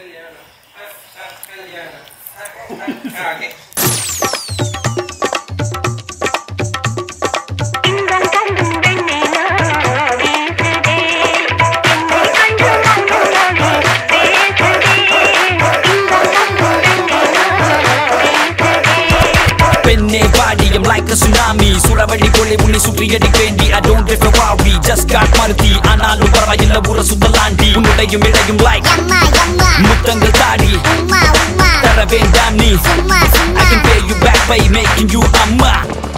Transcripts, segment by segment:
கல்யாணம் அஹ், அஹ், கல்யாணம் அஹ், அஹ், அஹ், okay. இன்பம் தரும் வெண்ணிலா வீசுதே என்னை கண்டு மங்களமே பேசுதே இன்பம் தரும் வெண்ணிலா வீசுதே பெண்ணே பாடியம் like a tsunami சுடவழி போலே உன்னை சுற்றி அடிப்பேண்டி I don't ever worry just got மருத்தி ஆனாலும் பரவாயில்ல ஊர சுத்தலாண்டி உன்னுடையும் இடையும் like Yamma, yamma, முத்தங்கள் தாடி umma, umma, தர வேண்டாம் நீ summa, I can summa. pay you back by making you அம்மா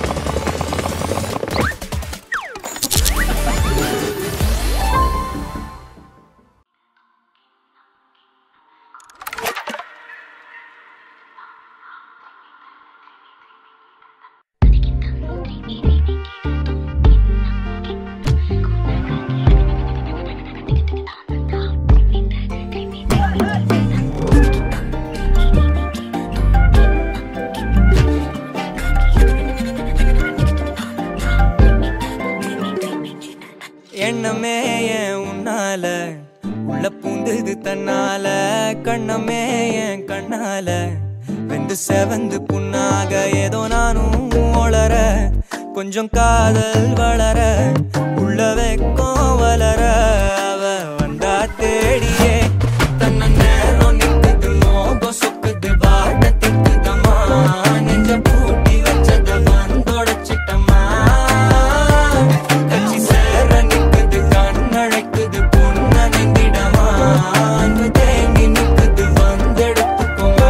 எண்ணமே ஏன் உன்னால உள்ள பூந்தது தன்னால கண்ணமே என் கண்ணால வெந்து செவந்து புண்ணாக ஏதோ நானும் ஒளர கொஞ்சம் காதல் வளர உள்ள வெக்கம் வளர அவ வந்தா தேடியே தன்ன நேரம் நிக்குது மோகம் சொக்குது வாட திக்குதம்மா நெஞ்ச பூட்டி வச்சத வந்தொடச்சிட்டம்மா கட்சி சேர நிக்குது கண்ணழைக்குது பொன்னணிந்திடமா அன்பு தேங்கி நிக்குது வந்தெடுத்துக்குமா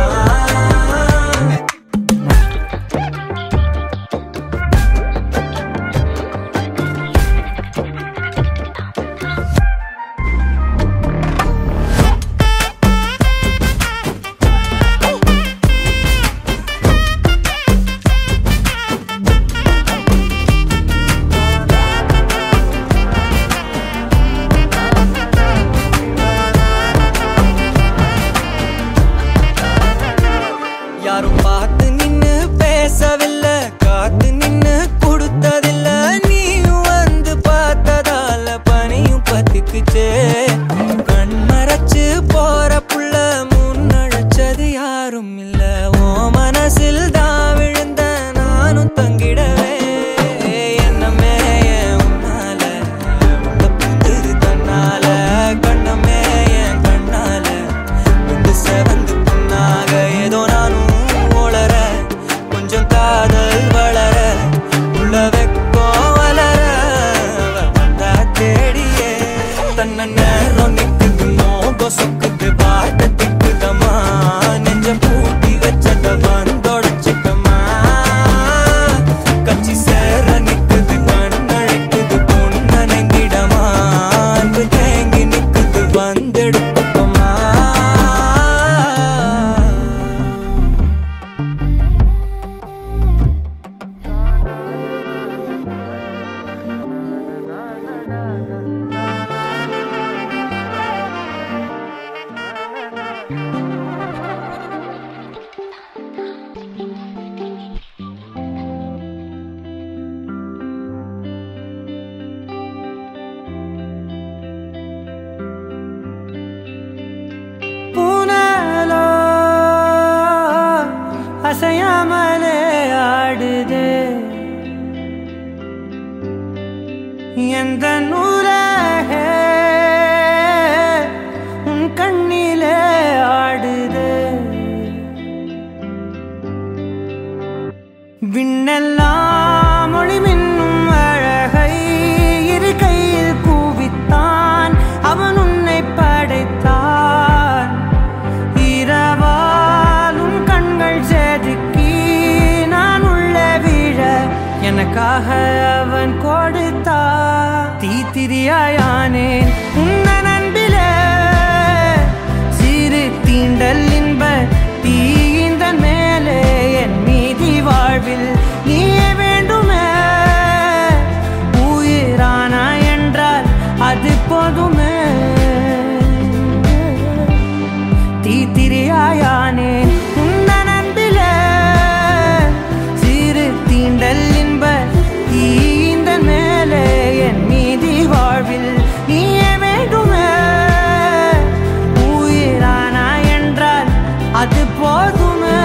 அது போதுமே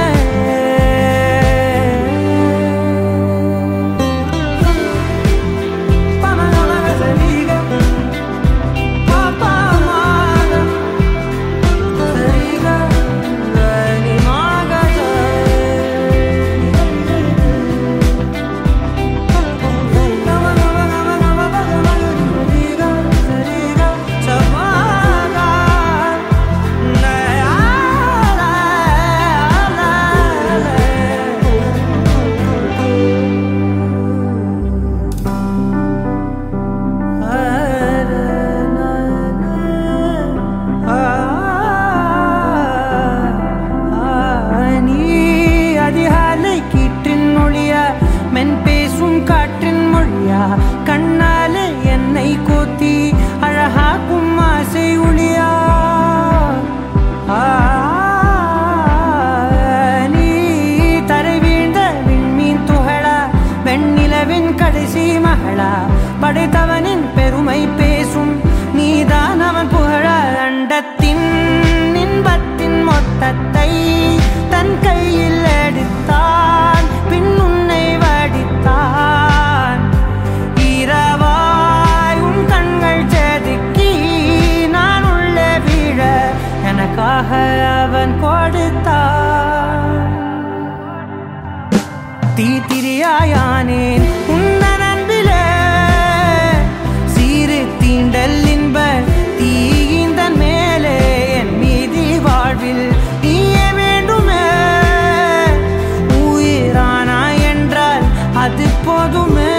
பமகமகசரிக, பாப்பமாக, சரிக, கனிமாக, நீ அதிகாலை கீற்றின் மொழியா மென் பேசும் காற்றின் மொழியா கண்ணாலே என்னை கோத்தி அழகாக்கும் ஆசை ஒளியா ஆ, நீ தரை வீழ்ந்த விண்மீன் துகளா வெண்ணிலவின் கடைசி மகளா படைத்தவனின் பெருமை பேசும் நீதான் அவன் புகழ அண்டத்தின் இன்பத்தின் மொத்தத்தை தன் கையில் எடுத்தான் பின் உன்னை வடித்தான் இரவாய் உன் கண்கள் செதுக்கி நான் உள்ளே விழ எனக்காக அவன் கொடுத்தான் தீத்திரியாயானேன் உந்தன் அன்பிலே சீறு தீண்டல் இன்ப தீயிந்தன் மேலே என் மீதி வாழ்வில் நீயே வேண்டுமே உயிரானா என்றால் அது போதுமே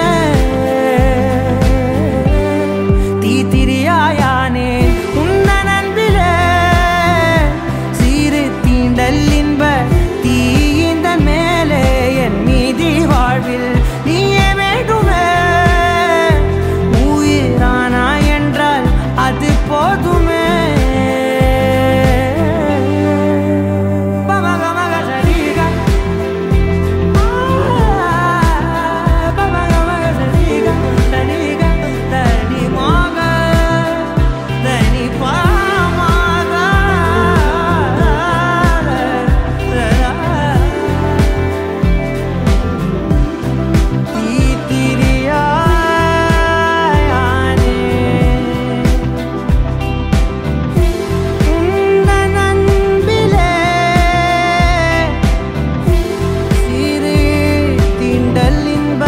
தீத்திரியாயானேன் உந்தன் அன்பிலே சீறு தீண்டல் இன்ப தீயிந்தன் மேலே என் மீதி வாழ்வில் நீயே வேண்டுமே உயிரானா என்றால் அது போதுமே பமகமக சரிக. ஆ, பமகமக சரிக, சரிக, தனிமாக, தனிப்பாமாக. தீத்திரியாயானே உந்தன் அன்பிலே சிறு தீண்டல் இன்ப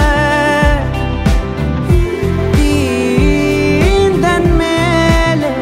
தீந்தன் மேலே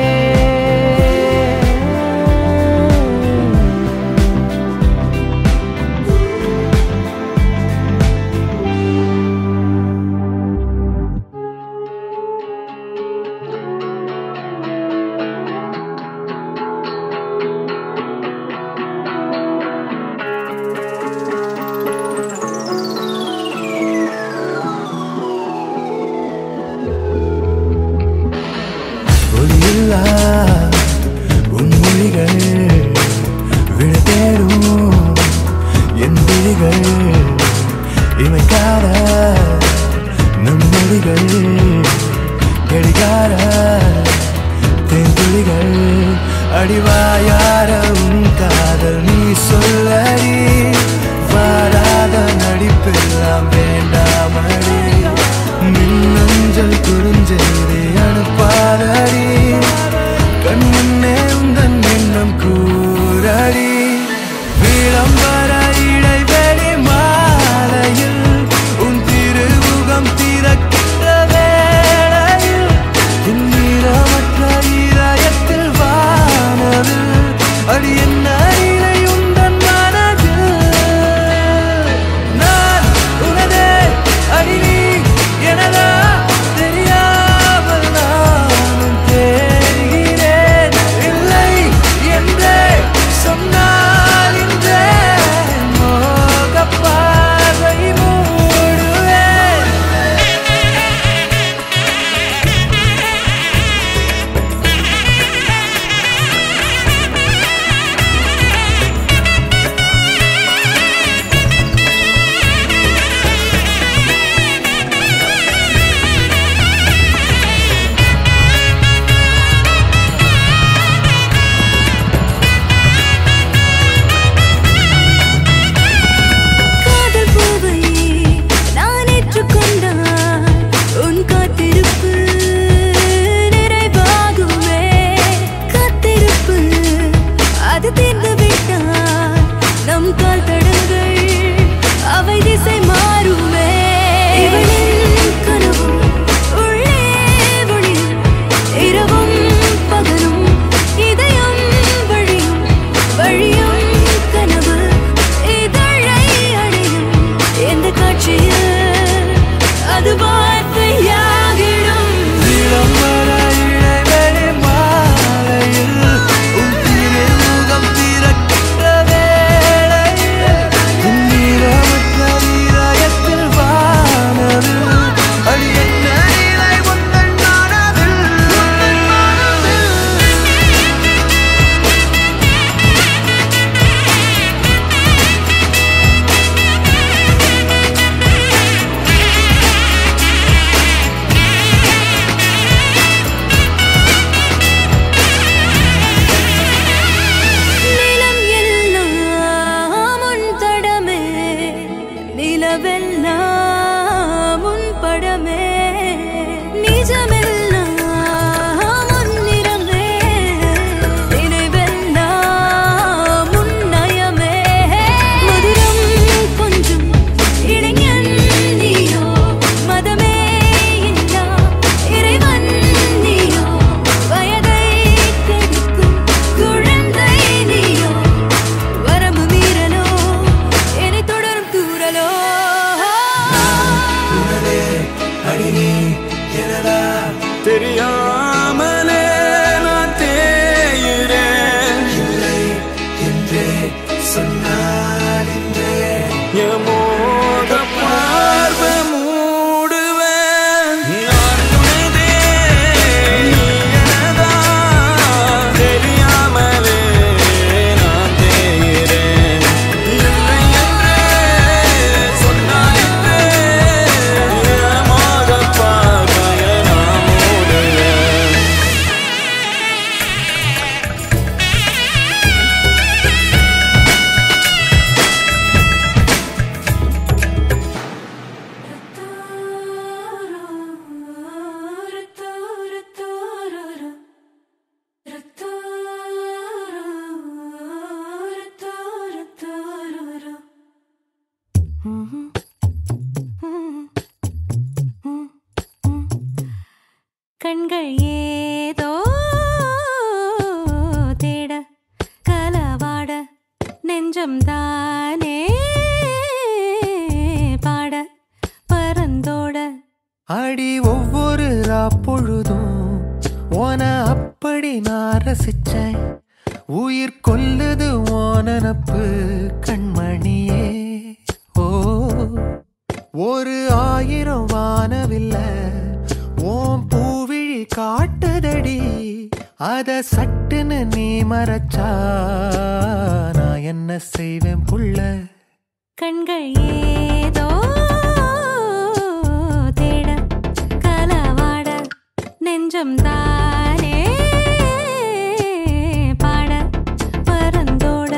ஒளியில்லா உன் மொழிகள் விழ தேடும் என் விழிகள் இமைக்காத நம் மொழிகள் கெடிகார தேன்துளிகள் அடிவாயார உன் காதல் நீ சொல்லடி வாராத நடிப்பெல்லாம் வேண்டாமடி மின்னஞ்சல் குறுஞ்செய்தி அனுப்பாதடி கண்முன்னே உந்தன் எண்ணம் கூறடி விளம்பர இடைவெளி மாலையில் உன் திருமுகம் திறக்கின்ற வேளையில் என் ஈரமற்ற இதயத்தில் வானவில் அடி என்ன இலை உந்தன் மனதில் நான் உனதே அடி நீ எனதா தெரியாமலே நெஞ்சம் தானே பாட பரந்தோட அடி ஒவ்வொரு பொழுதும் ஓன அப்படி நான் ரசிச்சேன் உயிர் கொல்லுது ஓனனப்பு கண்மணியே ஓ ஒரு ஆயிரம் வானவில்ல ஓம் பூவிழி காட்டுதடி அத சட்டுன்னு நீ மறைச்சா நான் என்ன செய்வேன் புள்ள கண்கள் ஏதோ தேட கலவாட நெஞ்சம் தானே பாட பரந்தோட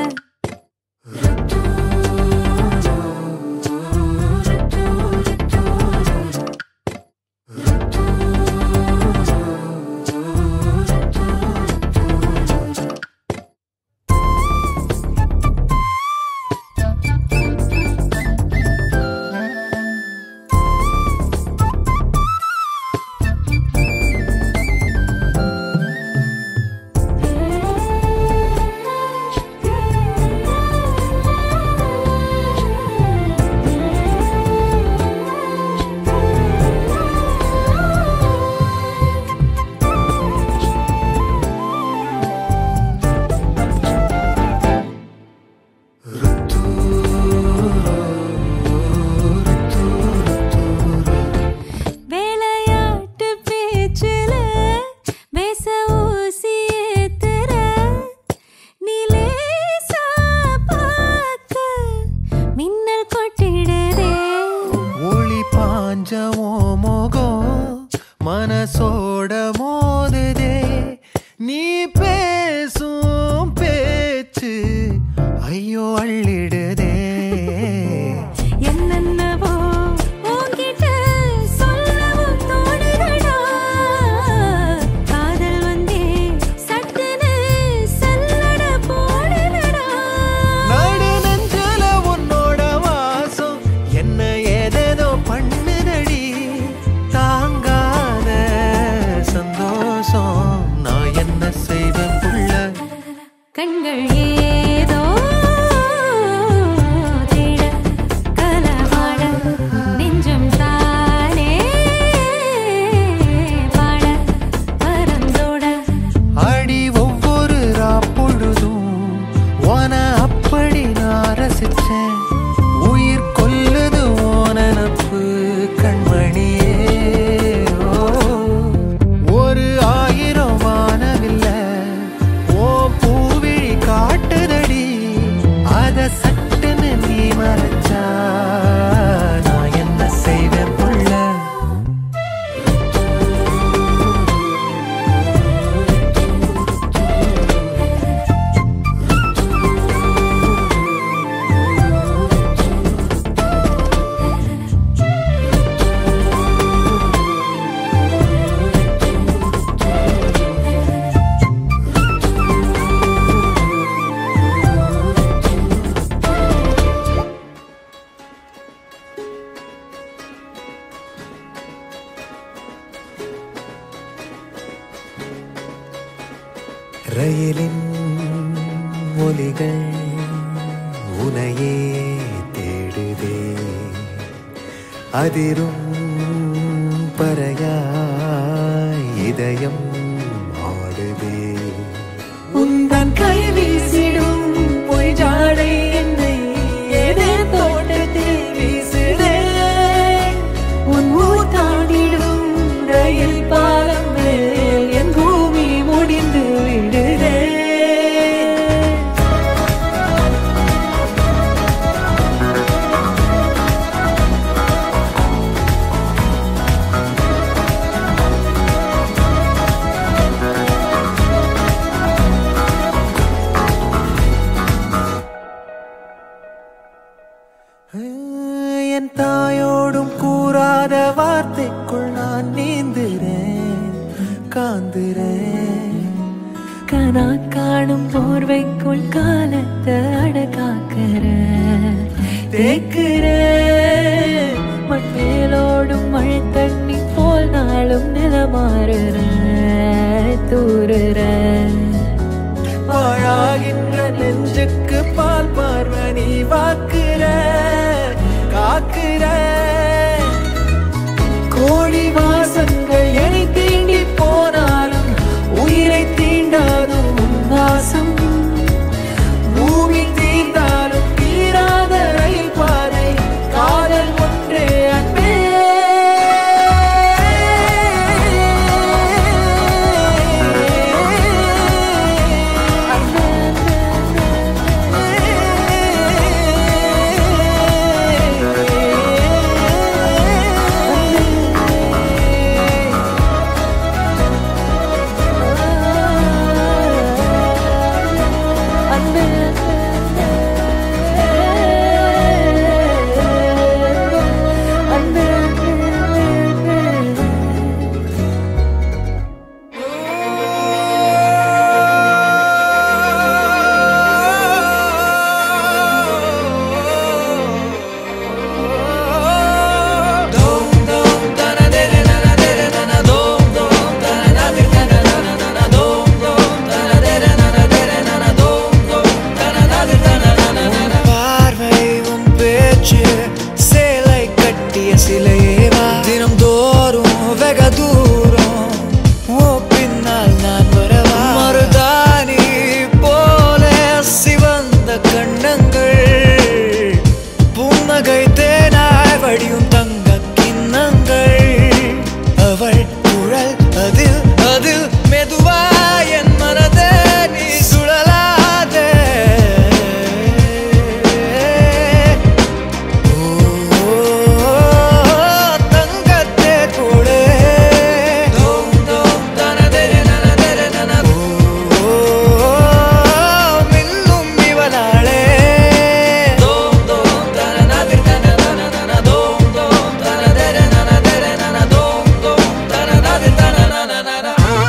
வேலையாட்டு பேச்சுல வேச ஊசி ஏத்துற நிலேசா பார்க்க மின்னல் கொட்டிடுதே ஒளி பாஞ்சமோ முகம் மனசோட மோதுதே நீ பேசும் பேச்சு ஐயோ அள்ளிடுதே என்னென்னவோ உன்கிட்ட சொல்லவும் தோணுதடா காதல் வந்தே சட்டுன்னு சல்லட போடுதடா நடு நெஞ்சில உன்னோட வாசம் என்ன ஏதேதோ பண்ணுதடி தாங்காத சந்தோஷம் நான் என்ன செய்வேன் புள்ள கண்கள் ஏதோ தேட கலவாட நெஞ்சம் தானே பாட பரந்தோட அடி ஒவ்வொரு பொழுதும் ஓன அப்படி நான் ரசிச்சேன் உயிர் கொல்லுது ஓனனப்பு கண்மணியே ஓ, ஒரு ஆயிரம் வானவில்ல ஓ பூவிழி காட்டுதடி அத சட்டுன்னு நீ மறைச்சா நான் என்ன செய்வேன் புள்ள ரயிலின் ஒலிகள் உனையே தேடுதே அதிரும் பறையாய் இதயம் ஆடுதே உந்தன் கை வீசிடும் பொய் ஜாடை என்னை ஏதே தோட்டத்தில் வீசுதே உன் ஊர் தாண்டிடும் ரயில் பாலம் மேல் என் பூமி முடிந்து விடுதே என் தாயோடும் கூறாத வார்த்தைக்குள் நான் நீந்துறேன் காந்துறேன் கனா காணும் போர்வைக்குள் காலத்தை அடகாக்கிற தேக்குறேன் மண்ணேலோடும் மழை தண்ணி போல் நாளும் நிலமாறுற தூறுற பாழாகின்ற நெஞ்சுக்கு பால் பாய் பார்வை நீ வாக்குற காக்குற கோடி வாசங்கள் என்னை தீண்டி போனாலும் உயிரை தீண்டாதும் உன் வாசம் பூமி தீர்ந்தாலும் தீராத ரயில் பாதை காதல் ஒன்றே அன்பே பார்வை உன் பேச்சு சேலை கட்டிய சிலையேவா தினம் தோறும் வெக தூரம் ஓ பின்னால் நான் வரவா மருதாணி போல சிவந்த கண்ணங்கள் புன்னகை தேனாய் வடியும் தங்க கிண்ணங்கள் அவள் குழல் அதில் அதில் மெதுவா என் மனதே நீ சுழலாதே ஓ தங்கத்தே கூடே தோம் தோம் தனதெரு நனதெரு நன ஓ மின்னும் இவளாளே தோம் தோம் தனதெரு நன நன தோம் தோம் தனதெரு நனதெரு நன தோம் தோம் தனதெரு நன நன நன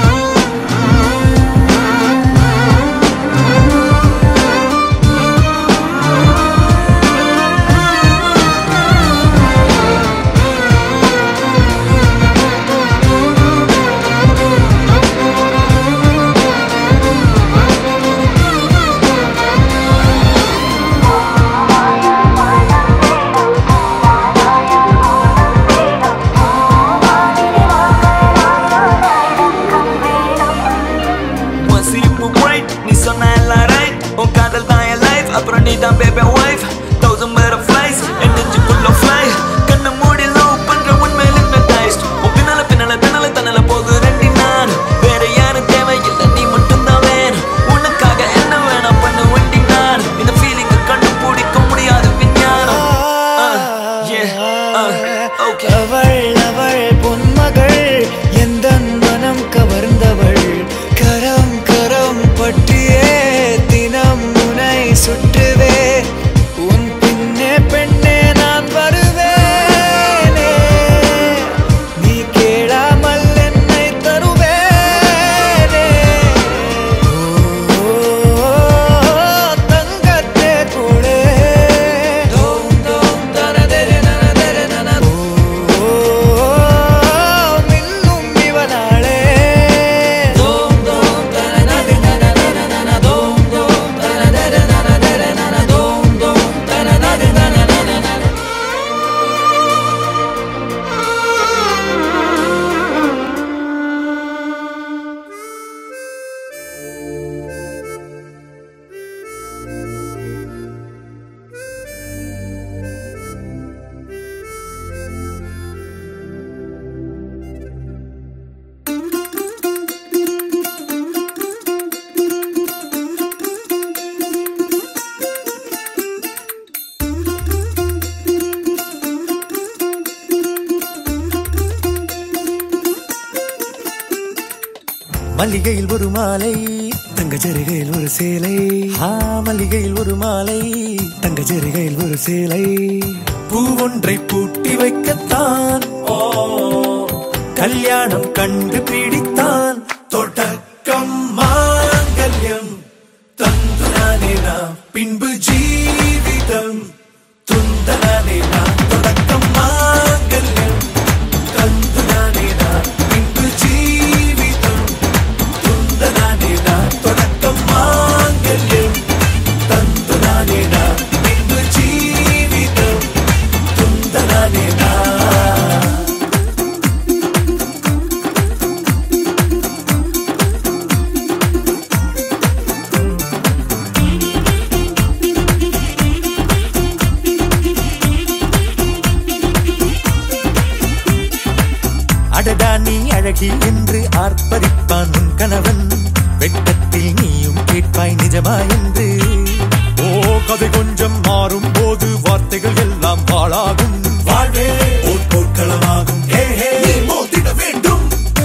உன் சிரிப்பு bright, நீ சொன்ன எல்லாம் right. உன் காதல் தான் என் life, அப்புறம் நீ தான் baby wife. Thousand butterflies, என் நெஞ்சுக்குள்ள fly. கண்ணை மூடி love பண்ற உன் மேல் hypnotized. உன் பின்னால பின்னால தன்னால தன்னால போகுறேன்டி நான். வேற யாரும் தேவையில்லை, நீ மட்டும்தான் வேணும். உனக்காக என்ன வேணா பண்ணுவேன்டி நான். இந்த feeling அ கண்டுபிடிக்க முடியாத விஞ்ஞானம். Uh, yeah, uh, okay. அவள் அவள் பொன்மகள் எந்த மனம் கவர்ந்தவள் கரம் கரம் பற்றியே தினம் முனை சுற்றுவே உன் பின்னே பெண்ணே நான் வருவேனே நீ கேளாமல் என்னை தருவேனே ஓ தங்கத்தே கூடே தோம் தோம் தனதெரு நனதெரு நன ஓ மின்னும் இவளாளே தோம் தோம் தனதெரு நனதெரு நன தோம் தோம் தனதெரு நனதெரு நன தோம் தோம் தனதெரு நன நன நன மல்லிகையில் ஒரு மாலை தங்க ஜரிகையில் ஒரு சேலை ஆ மல்லிகையில் ஒரு மாலை தங்க ஜரிகையில் ஒரு சேலை பூ ஒன்றை பூட்டி வைக்கத்தான் ஓ கல்யாணம் கண்டு பிடித்தான் தொடக்கம் மாங்கல்யம் தந்துனானே நாம் பின்பு ஜீவிதம் துந்தனானே நாம் தொடக்கம் மாங்கல்யம் தந்துனானே நாம் பின்பு ஜீவிதம் துந்தனானே நாம் தொடக்கம் மாங்கல்யம் தந்துனானே நாம் கேட்பான் உன் கணவன் வெட்டத்தில் நீயும் கேட்பாய் நிஜமா என்று ஓ கதை கொஞ்சம் மாறும் போது வார்த்தைகள் எல்லாம் பாழாகும் வாழ்வே போர் போர்க்களமாகும் ஹே ஹே மோதிட வேண்டும்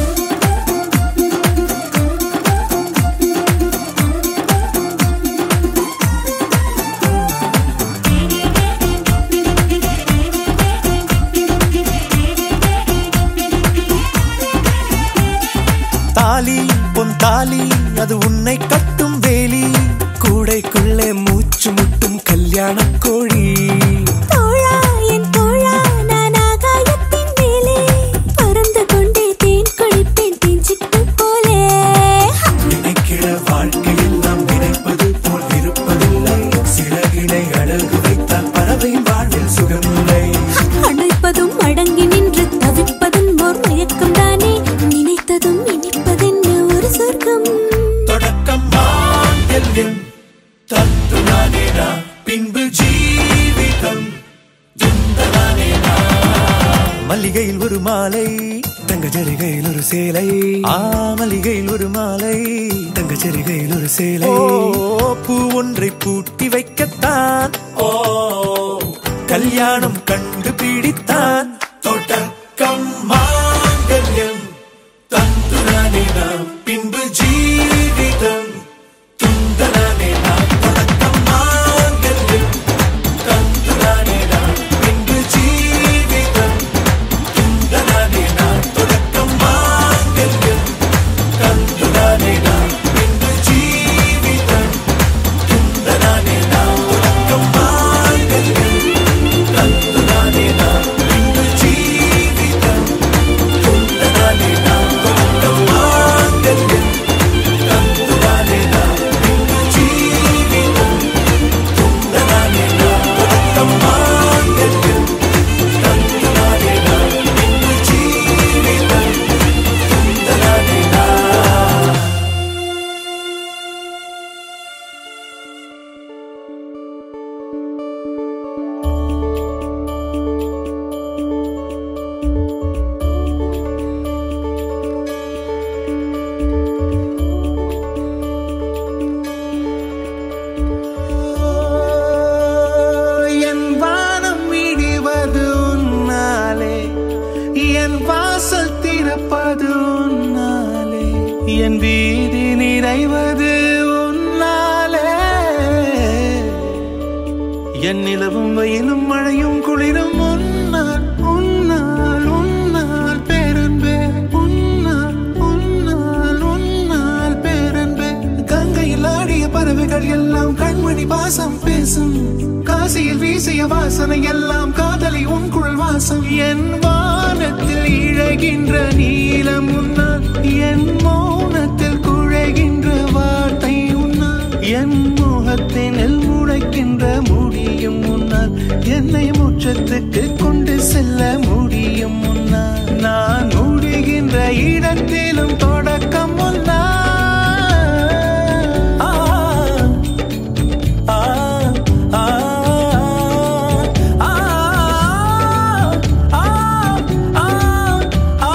தாலி பொன் தாலி அது உன்னை கட்டும் வேலி கூடைக்குள்ளே மூச்சு முட்டும் கல்யாண கோழி தோழா என் தோழா நான் ஆகாயத்தின் மேலே பறந்து கொண்டே தேன் குடிப்பேன் தேஞ்சிட்டு போலே நினைக்கிற வாழ்க்கையில் நாம் நினைப்பது போல் இருப்பதில்லை சிறகினை அழகு வைத்தால் பறவை வாழ்வில் சுகமில்லை அணைப்பதும் அடங்கி நின்று தவிப்பதும் ஓர் மயக்கம் தானே நினைத்ததும் இனிப்பதென்ன ஒரு சொர்க்கம் தொடக்கம் மாங்கல்யம் தத்துனானேனா பின்பு ஜீவிதம் துந்தனானேனா மல்லிகையில் ஒரு மாலை தங்க ஜரிகையில் ஒரு சேலை ஆ மல்லிகையில் ஒரு மாலை தங்க ஜரிகையில் ஒரு சேலை பூ ஒன்றை பூட்டி வைக்கத்தான் ஓ கல்யாணம் கண்டு பிடித்தான் தொடக்கம் மாங்கல்யம் தந்துனானே நாம் பின்பு ஜீவிதம் துந்தனானே நாம் தொடக்கம் மாங்கல்யம் தந்துனானே நாம் பின்பு ஜீவிதம் துந்தனானே நாம் தொடக்கம் மாங்கல்யம் தந்துனானே நாம் பின்பு ஜீவிதம் துந்தனானே நாம் தொடக்கம் மாங்கல்யம் தந்துனானே நாம் பின்பு ஜீவிதம் துந்தனானே நாம் தொடக்கம் மாங்கல்யம் தந்துனானே நாம் பின்பு ஜீவிதம் துந்தனானே நாம் தொடக்கம் மாங்கல்யம் தந்துனானே நாம் பின்பு ஜீவிதம் துந்தனானே நாம் என் வானம் இடிவது உன்னாலே என் வாசல் திறப்பது உன்னாலே என் வீதி நிறைவது உன்னாலே என் நிலவும் வெயிலும் மழையும் குளிரும் உன்னால் உன்னால் உன்னால் பேரன்பே உன்னால் உன்னால் உன்னால் பேரன்பே கங்கையில் ஆடிய பறவைகள் எல்லாம் கண்மணி பாசம் பேசும் காசியில் வீசிய வாசனை எல்லாம் காதலி உன் குழல் வாசம் என் வானத்தில் இழகின்ற நீலம் உன்னால் என் மௌனத்தில் குழைகின்ற வார்த்தை உன்னால் என் முகத்தினில் முளைக்கின்ற முடியும் முன்னால் என்னை முற்றத்துக்கு கொண்டு செல்ல முடியும் முன்னால் நான் முடிகின்ற இடத்திலும் தொடக்கம் முன்னால் ஆ, ஆ, ஆ, ஆ, ஆ, ஆ, ஆ.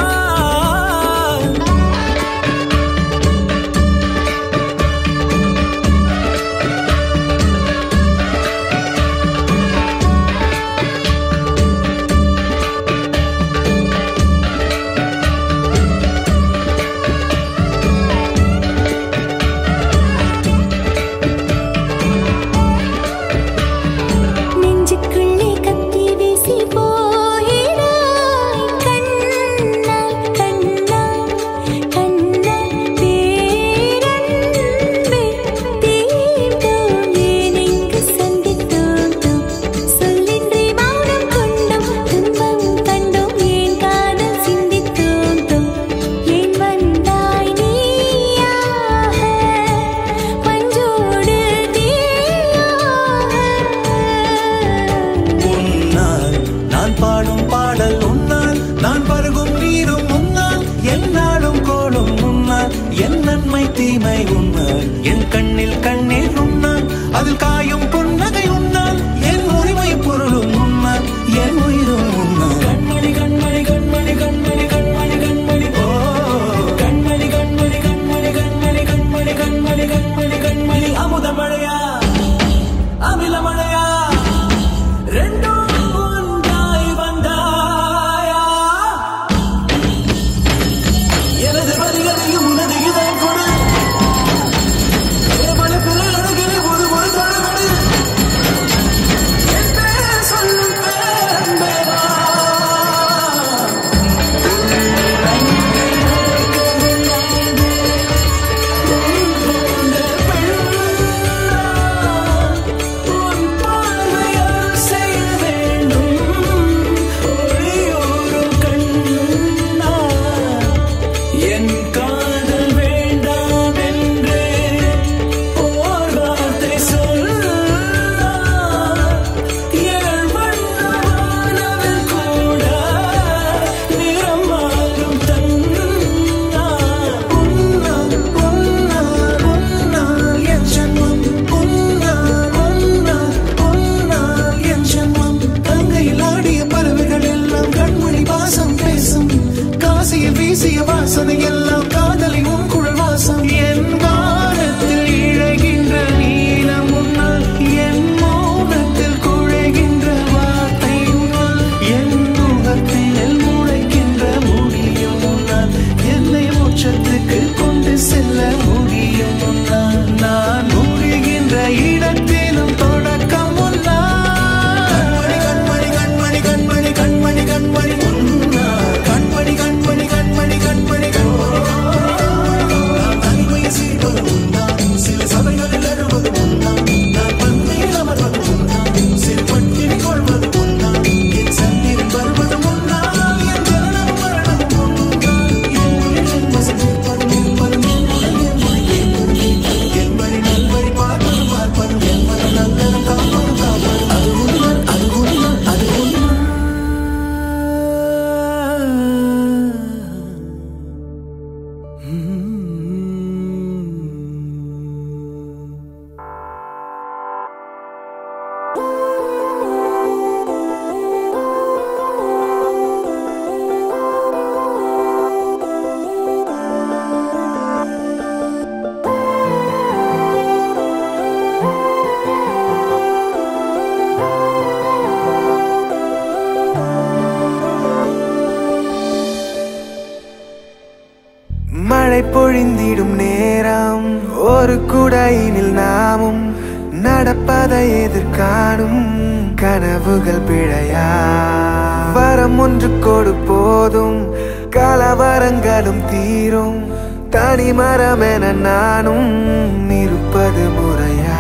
லைனில் நாமும் நடப்பதை எதிர்காணும் கனவுகள் பிழையா வரம் ஒன்று கொடு போதும் கலவரங்களும் தீரும் தனி மரம் என நானும் இருப்பது முறையா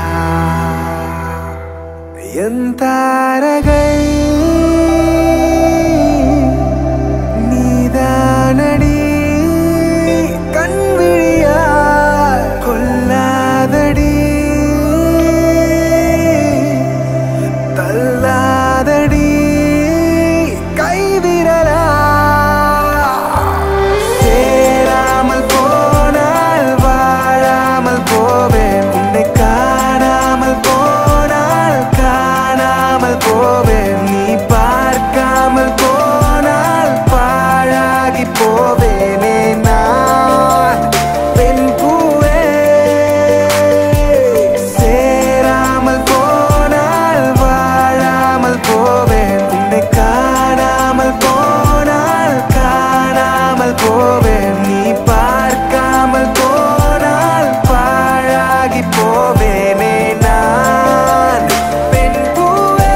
என் தாரகை நீதானடி கண்விழியா கொல்லாதடி தள்ளாதடி கைவிரலா சேராமல் போனால் வாழாமல் போவேன் உன்னை காணாமல் போனால் காணாமல் போவேன் நீ பார்க்காமல் போனால் பாழாகி போவேனே நான் பெண் பூவே சேராமல் போனால் வாழாமல் போவேன் உன்னை காணாமல் போனால் காணாமல் போவேன் நீ பார்க்காமல் போனால் பாழாகி போவேனே நான் பெண் பூவே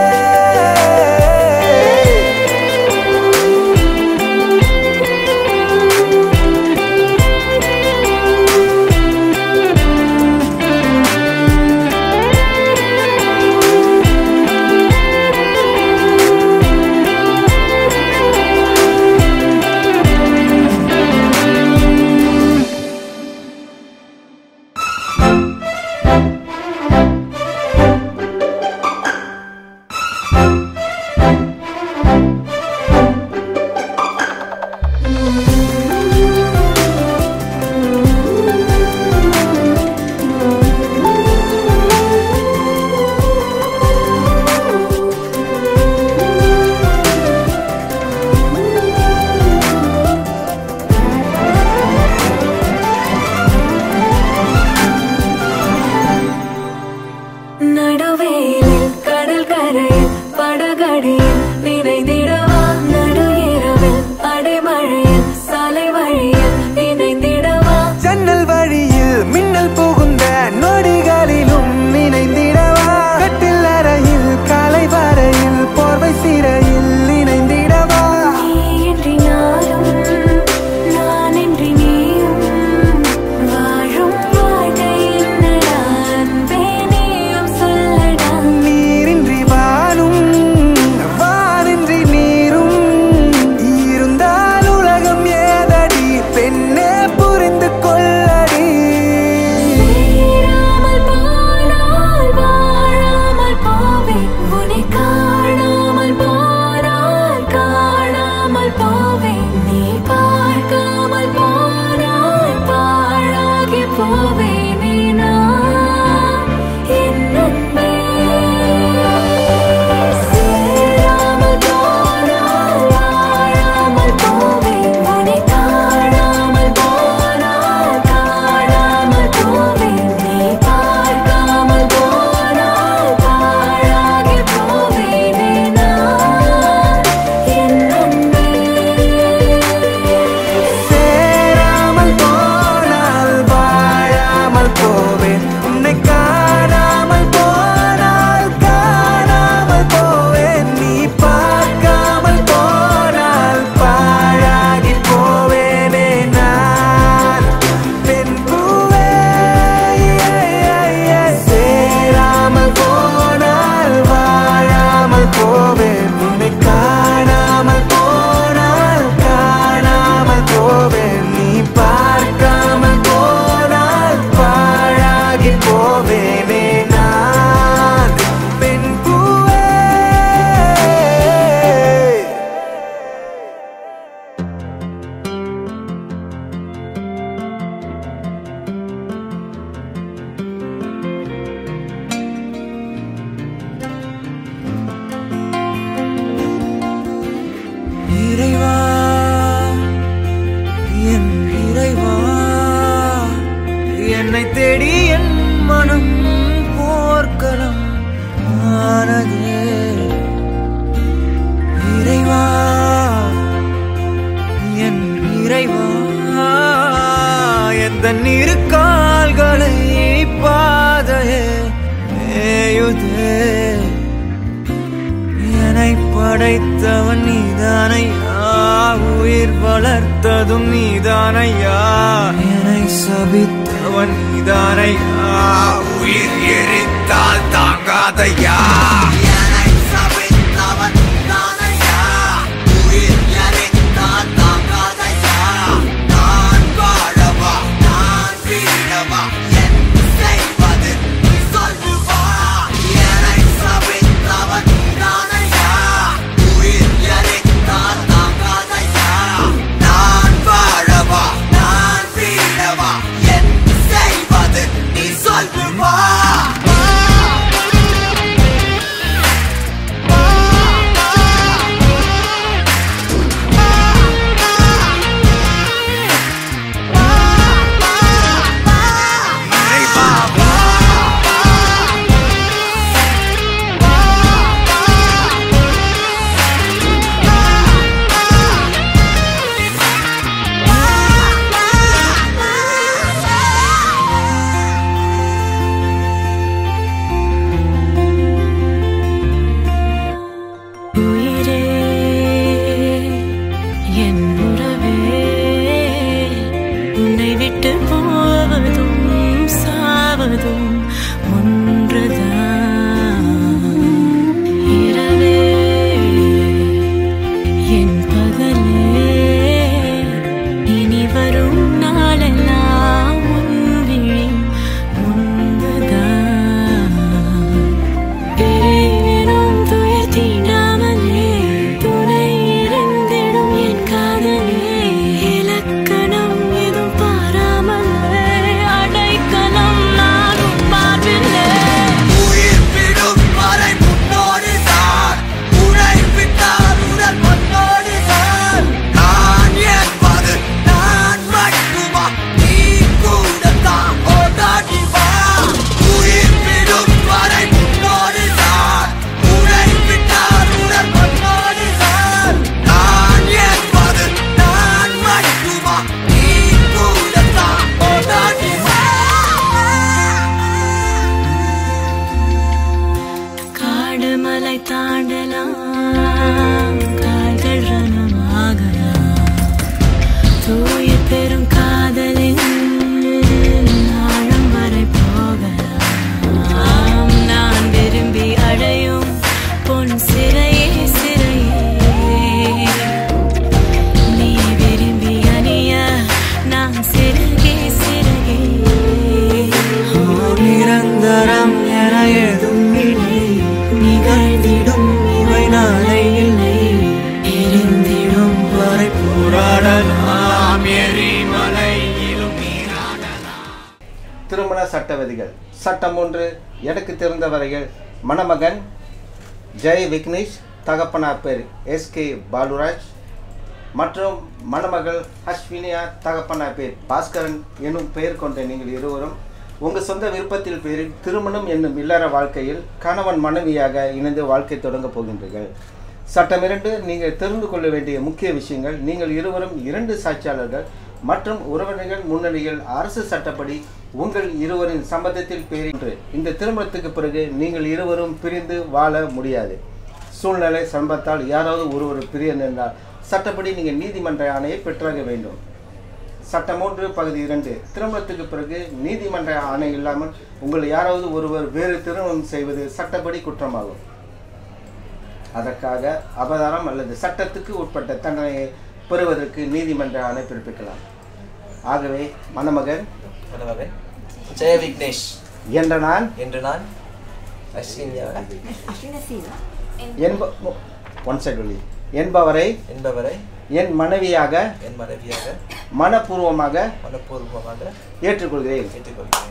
நடுவேலில் கடல் கரையில் படகடியில் நினைந்திடவா நடு இரவில் அடைமழையில் சாலை வழியில் நினைந்திடவா ஜன்னல் வழியில் மின்னல் புகுந்த நொடிகளிலும் நினைந்திடவா கட்டில் அறையில் காலை வரையில் போர்வை சிறையில் இணைந்திடவா நீ இன்றி நானும் நான் இன்றி நீயும் வாழும் வாழ்க்கை என்னடா அன்பே நீயும் சொல்லடா நீரின்றி வானும் வானின்றி நீரும் இருந்தால் உலகம் ஏதடி பெண்ணே புரிந்து கொள்ளடி சேராமல் போனால் வாழாமல் போவேன் உன்னை காணாமல் போனால் காணாமல் போவேன் நீ பார்க்காமல் போனால் பாழாகி போவேனே நான் என் அன்பே சேராமல் போனால் வாழாமல் போவேன் உன்னை காணாமல் போனால் காணாமல் போவேன் நீ பார்க்காமல் போனால் பாழாகி போவேனே நான் என் அன்பே சேராமல் போனால் வாழாமல் போவேன் உன்னை காணாமல் போனால் காணாமல் போவேன் நீ பார்க்காமல் போனால் பாழாகி போவேனே நான் பெண் பூவே சேராமல் போனால் வாழாமல் போவேன் உன்னை காணாமல் போனால் காணாமல் போவேன் நீ பார்க்காமல் போனால் பாழாகி போவேனே நான் பெண் பூவே இறைவா என் இறைவா என்னை தேடி என் மனம் படைத்தவன் நீதானையா உயிர் வளர்த்ததும் நீதானையா என்னை சபித்தவன் நீதானையா உயிர் எரித்தால் தாங்காதையா என்னை சபித்தவன் நீதானையா உயிர் எரித்தால் தாங்காதையா நான் வாழவா நான் வீழவா என் செய்வது நீ சொல்லுவா என்னை சபித்தவன் நீதானையா உயிர் எரித்தால் தாங்காதையா நான் வாழவா நான் வீழவா என் செய்வது நீ சொல்லுவா உயிரே என் உறவே உன்னை விட்டு போவதும் சாவதும் ஒன்றுதான் இரவே என் பகலே இனி வரும் நாளெல்லாம் உன் விழி முன்புதான் பேரும் துயர் தீண்டாமலே துணை இருந்திடும் என் காதலே இலக்கணம் எதுவும் பாராமலே அடைக்கலம் நானும் பார்வில்லை உயிர் விடும் வரை முன்னோடிதான் உழைப்பிட்டால் உடல் பொன்னோடிதான் நான் என்பது நான் மட்டுமா நீ கூடத்தான் ஓடாடி வா உயிர் விடும் வரை முன்னோடிதான் உழைப்பிட்டால் உடல் பொன்னோடிதான் நான் என்பது நான் மட்டுமா நீ கூடத்தான் ஓடாடி வா காடு மலை தாண்டலாம் கால்கள் ரணமாகலாம் தூய பெரும் காதலின் ஆழம் வரை போகலாம் நான் விரும்பி அடையும் பொன் சிறையே சிறையே நீ விரும்பி அணிய நான் சிறகே சிறகே நிரந்தரம் என ஏதும் இல்லை நிகழ்ந்திடும் இவை நாளை இல்லை எரிந்திடும் வரை போராடலாம் எரிமலையிலும் திருமண சட்ட விதிகள் சட்டம் ஒன்று எனக்கு தெரிந்த வரையில் மணமகன் ஜெய் விக்னேஷ் தகப்பனார் பேர் எஸ்கே பாலுராஜ் மற்றும் மணமகள் அஸ்வினியா தகப்பனார் பேர் பாஸ்கரன் எனும் பெயர் கொண்ட நீங்கள் இருவரும் உங்கள் சொந்த விருப்பத்தில் பேரில் திருமணம் என்னும் இல்லற வாழ்க்கையில் கணவன் மனைவியாக இணைந்து வாழ்க்கை தொடங்கப் போகின்றீர்கள் சட்டம் இரண்டு நீங்கள் தெரிந்து கொள்ள வேண்டிய முக்கிய விஷயங்கள் நீங்கள் இருவரும் இரண்டு சாட்சியாளர்கள் மற்றும் உறவினர்கள் முன்னணியில் அரசு சட்டப்படி உங்கள் இருவரின் சம்மதத்தில் பேரின்று இந்த திருமணத்துக்கு பிறகு நீங்கள் இருவரும் பிரிந்து வாழ முடியாது சூழ்நிலை சம்பத்தால் யாராவது ஒருவர் பிரிய நேர்ந்தால் சட்டப்படி நீங்கள் நீதிமன்ற ஆணையை பெற்றாக வேண்டும் சட்டம் மூன்று பகுதி இரண்டு திருமணத்துக்கு பிறகு நீதிமன்ற ஆணை இல்லாமல் உங்களை யாராவது ஒருவர் வேறு திருமணம் செய்வது சட்டப்படி குற்றமாகும் அதற்காக அபதாரம் அல்லது சட்டத்துக்கு உட்பட்ட தண்டனையை பெறுவதற்கு நீதிமன்ற ஆணை பிறப்பிக்கலாம் ஆகவே மணமகன் மணமகன் ஜெய விக்னேஷ் என்ற நான் என்று நான் அஸ்வினியா என்ப ஒன் சைடு வழி என்பவரை என்பவரை என் மனைவியாக என் மனைவியாக மனப்பூர்வமாக மனப்பூர்வமாக ஏற்றுக்கொள்கிறேன் ஏற்றுக்கொள்கிறேன்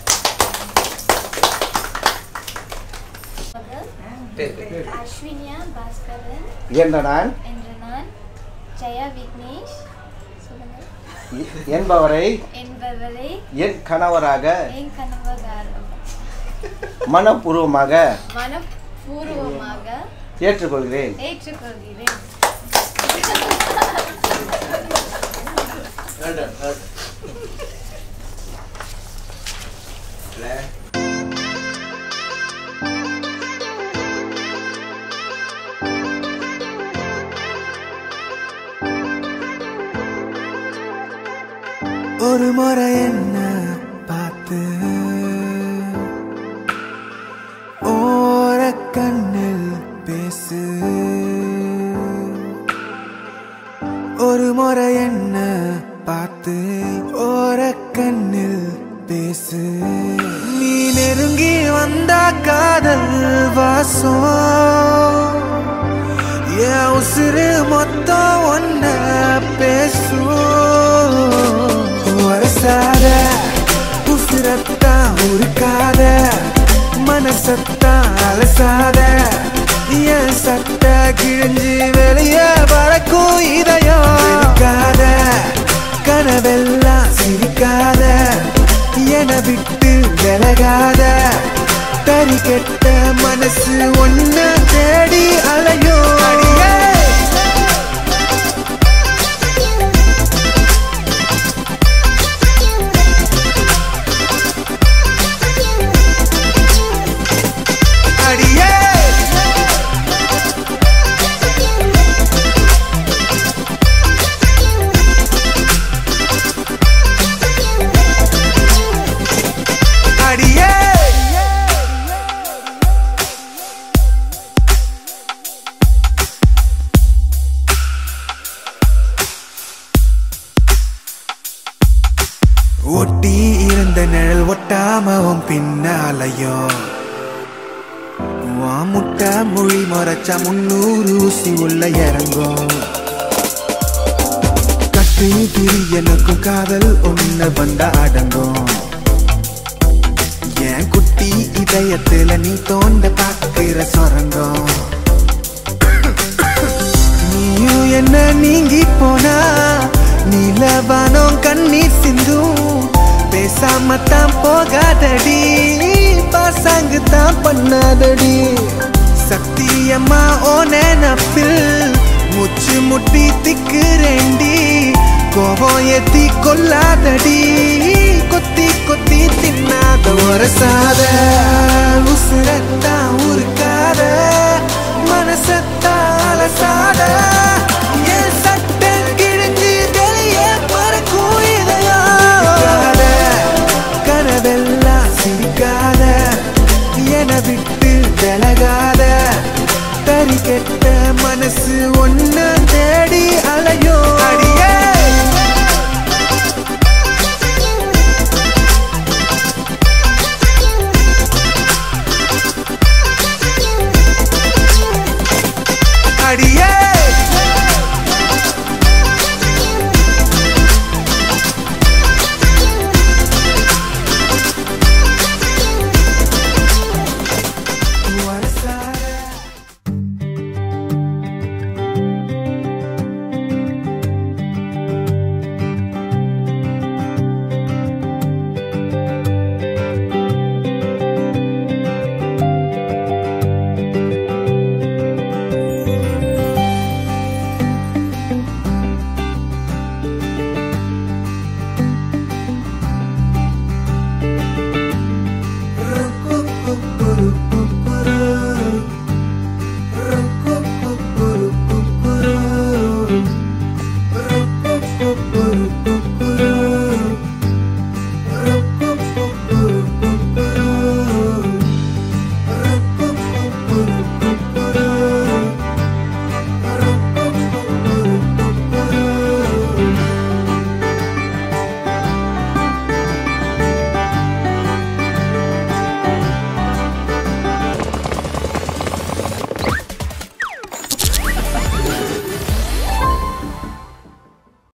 பேர் பேர். அஸ்வினியா பாஸ்கரன் என்ற நான் என்ற நான் ஜெயா விக்னேஷ் சொல்லுங்க எ- என்பவரை என்பவரை என் கணவராக என் கணவராக மனப்பூர்வமாக மனப்பூர்வமாக ஏற்றுக்கொள்கிறேன் ஏற்றுக்கொள்கிறேன் ஒரு முறை என்ன பார்த்து ஓர கண்ணில் பேசு ஒரு முறை என்ன பார்த்து ஓர கண்ணில் பேசு நீ நெருங்கி வந்த காதல் வாசம் என் உசுறு மொத்தம் ஒன்ன பேசும் வரசாத உசுரத்தான் உருக்காத மனசத்தான் அலசாத என் சட்ட கிழிஞ்சு வெளியே பறக்கும் இதயம் இருக்காத கனவெல்லாம் சிரிக்காத என விட்டு விலகாத தறி கெட்ட மனசு ஒன்ன தேடி அலையும் அடியே அடியே அடியே ஒட்டி இருந்த நிழல் ஒட்டாம உன் பின்னாலையும் உன் முட்டை மொழி மறைச்சா முன்னூறு ஊசி உள்ள இறங்கும் கட்டு திரி எனக்கும் காதல் ஒண்ணு வந்தா அடங்கும் என் குட்டி இதயத்துல நீ தோண்ட பாக்குற சொரங்கம் நீயும் என்ன நீங்கி போனா நீலவானம் கண்ணீர் சிந்தும் பேசாம தான் போகாதடி பாசாங்கு தான் பண்ணாதடி சத்தியம்மா ஓ நினப்பில் முச்சு முட்டி திக்குறேண்டி கோபம் ஏத்தி கொல்லாதடி கொத்தி கொத்தி தின்னாத வரசாத உசுரத்தான் உருக்காத மனசத்தான் அலசாத என் சட்டை கிழிஞ்சு வெளியே பறக்கும் இதயம் கனவெல்லாம் சிரிக்காத என விட்டு விலகாத தறி கெட்ட மனசு ஒன்ன தேடி அலையோ அடியே அடியே